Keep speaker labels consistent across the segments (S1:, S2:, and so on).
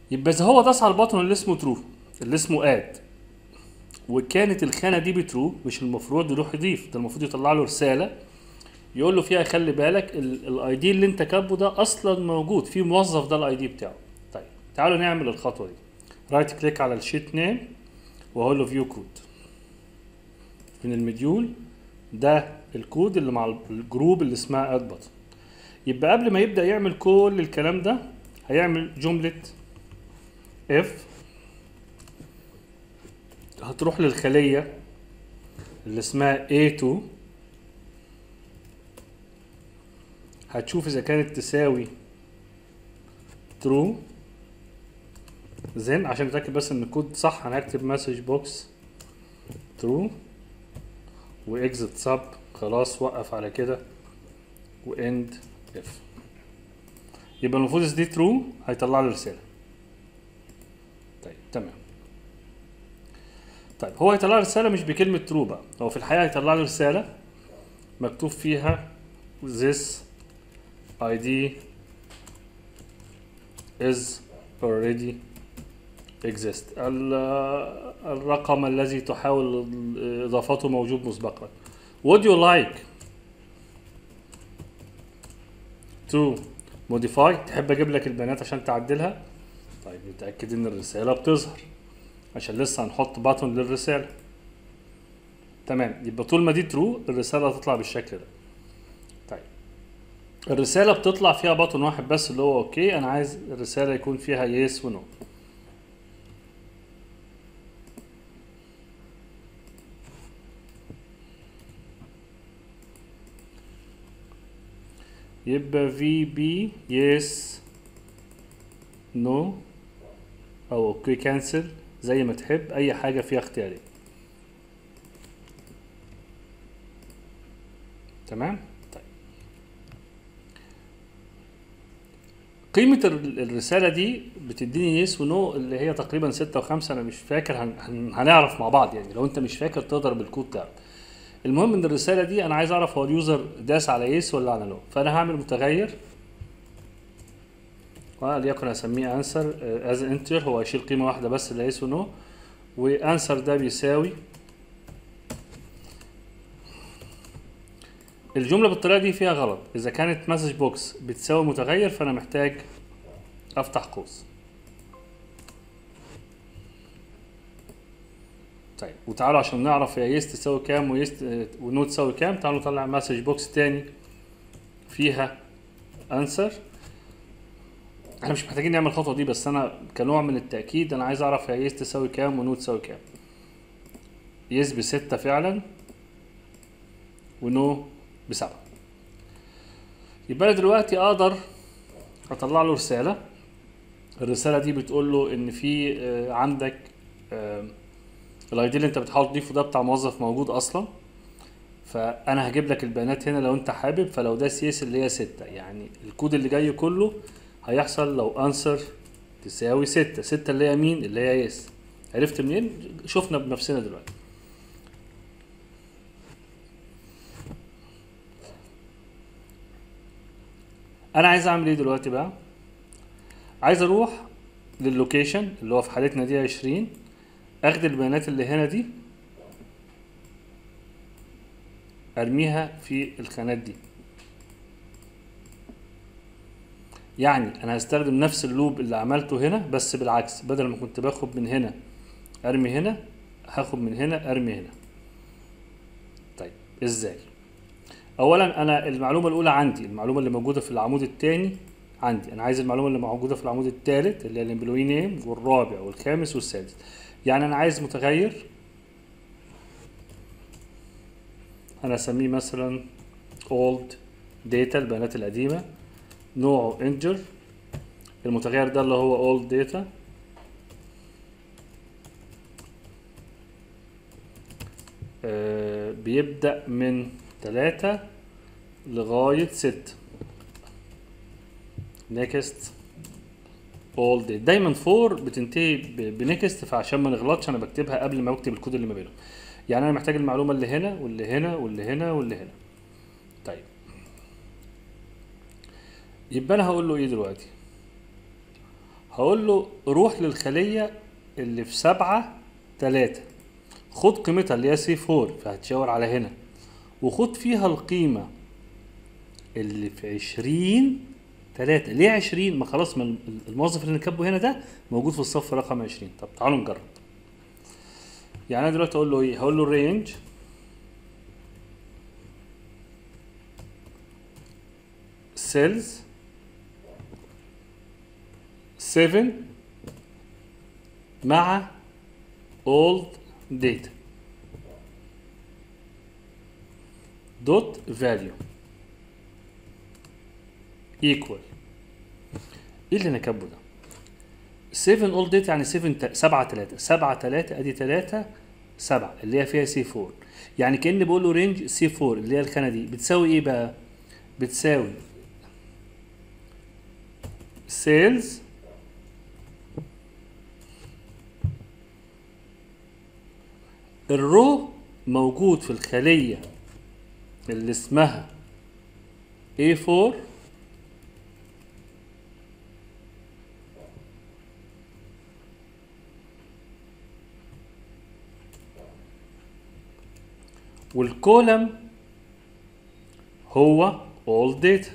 S1: يبقى اذا هو داس على البطن اللي اسمه ترو اللي اسمه اد وكانت الخانه دي بترو مش المفروض يروح يضيف ده المفروض يطلع له رساله يقول له فيها خلي بالك الاي دي اللي انت كاتبه ده اصلا موجود في موظف ده الاي دي بتاعه طيب تعالوا نعمل الخطوه دي رايت كليك على الشيت نيم واقول له فيو كود من المديول ده الكود اللي مع الجروب اللي اسمها اد بطن يبقى قبل ما يبدا يعمل كل الكلام ده هيعمل جمله اف هتروح للخليه اللي اسمها A2 هتشوف اذا كانت تساوي true زين عشان نتاكد بس ان الكود صح هنكتب مسج بوكس true واكزت سب خلاص وقف على كده واند اف يبقى المفروض دي ترو هيطلع لي رساله طيب تمام طيب هو هيطلع لي رساله مش بكلمه ترو بقى هو في الحقيقه هيطلع لي رساله مكتوب فيها this ID is already exist ال- الرقم الذي تحاول اضافته موجود مسبقا would you like to modify تحب اجيب لك البيانات عشان تعدلها طيب نتاكد ان الرساله بتظهر عشان لسه هنحط باتون للرساله تمام يبقى طول ما دي ترو الرساله هتطلع بالشكل ده طيب الرساله بتطلع فيها باتون واحد بس اللي هو اوكي انا عايز الرساله يكون فيها يس ونو يبقى في بي يس نو او اوكي كانسل زي ما تحب اي حاجه فيها اختياري تمام طيب قيمة ال- الرسالة دي بتديني يس ونو اللي هي تقريبا ستة وخمسة أنا مش فاكر هن... هن... هنعرف مع بعض يعني لو أنت مش فاكر تضرب الكود تعرف المهم ان الرساله دي انا عايز اعرف هو اليوزر داس على يس ولا على نو فانا هعمل متغير وليكن اسميه انسر از انتر هو هيشيل قيمه واحده بس اللي يس ونو وانسر ده بيساوي الجمله بالطريقه دي فيها غلط اذا كانت مسج بوكس بتساوي متغير فانا محتاج افتح قوس طيب وتعالوا عشان نعرف هي يس تساوي كام ويس ونو تساوي كام تعالوا نطلع مسج بوكس تاني فيها انسر احنا مش محتاجين نعمل الخطوه دي بس انا كنوع من التاكيد انا عايز اعرف هي يس تساوي كام ونو تساوي كام يس بستة فعلا ونو بسبعة يبقى انا دلوقتي اقدر اطلع له رساله الرساله دي بتقول له ان في آه، عندك آه، الاي دي اللي انت بتحاول تضيفه ده بتاع موظف موجود اصلا فانا هجيب لك البيانات هنا لو انت حابب فلو ده سيس اللي هي ستة يعني الكود اللي جاي كله هيحصل لو انسر تساوي ستة ستة اللي هي مين اللي هي يس عرفت منين شفنا بنفسنا دلوقتي انا عايز اعمل ايه دلوقتي بقى عايز اروح للوكيشن اللي هو في حالتنا دي 20 اخد البيانات اللي هنا دي ارميها في الخانات دي يعني انا هستخدم نفس اللوب اللي عملته هنا بس بالعكس بدل ما كنت باخد من هنا ارمي هنا هاخد من هنا ارمي هنا طيب ازاي اولا انا المعلومه الاولى عندي المعلومه اللي موجوده في العمود الثاني عندي انا عايز المعلومه اللي موجوده في العمود الثالث اللي هي الامبلوي نيم والرابع والخامس والسادس يعني انا عايز متغير انا اسميه مثلا old data البيانات القديمه نوعه integer المتغير ده اللي هو old data آه بيبدأ من تلاتة لغاية ستة next all day دايما فور بتنتهي ب- بنكست فعشان ما نغلطش انا بكتبها قبل ما بكتب الكود اللي ما بينهم يعني انا محتاج المعلومه اللي هنا واللي هنا واللي هنا واللي هنا طيب يبقى انا هقول له ايه دلوقتي هقول له روح للخلية اللي في سبعة تلاتة خد قيمتها اللي هي سي فور فهتشاور على هنا وخد فيها القيمة اللي في عشرين تلاتة ليه عشرين ما خلاص ما الموظف اللي كاتبه هنا ده موجود في الصف رقم عشرين طب تعالوا نجرب يعني انا دلوقتي اقول له ايه هقول له رينج سيلز 7 مع old data dot value equal ايه اللي انا كاتبه ده 7 اول ديت يعني 7 7 3 7 3 ادي 3 7 اللي هي فيها سي 4 يعني كاني بقول له رينج سي 4 اللي هي الخانه دي بتساوي ايه بقى بتساوي سيلز الرو موجود في الخليه اللي اسمها A4 والكولم هو all data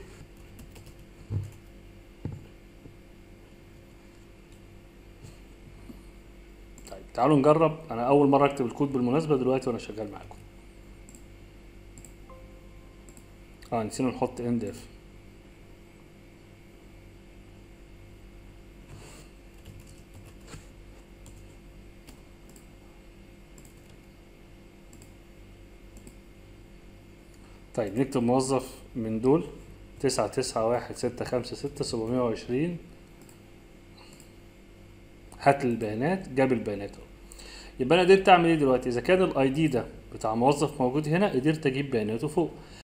S1: طيب تعالوا نجرب انا اول مره اكتب الكود بالمناسبه دلوقتي وانا شغال معاكم اه نسينا نحط اند اف طيب نكتب موظف من دول تسعة تسعة واحد ستة خمسة ستة سبعمية وعشرين هات البيانات جاب البيانات اهو يبقى انا قدرت اعمل ايه دلوقتي اذا كان الاي دي ده بتاع موظف موجود هنا قدرت اجيب بياناته فوق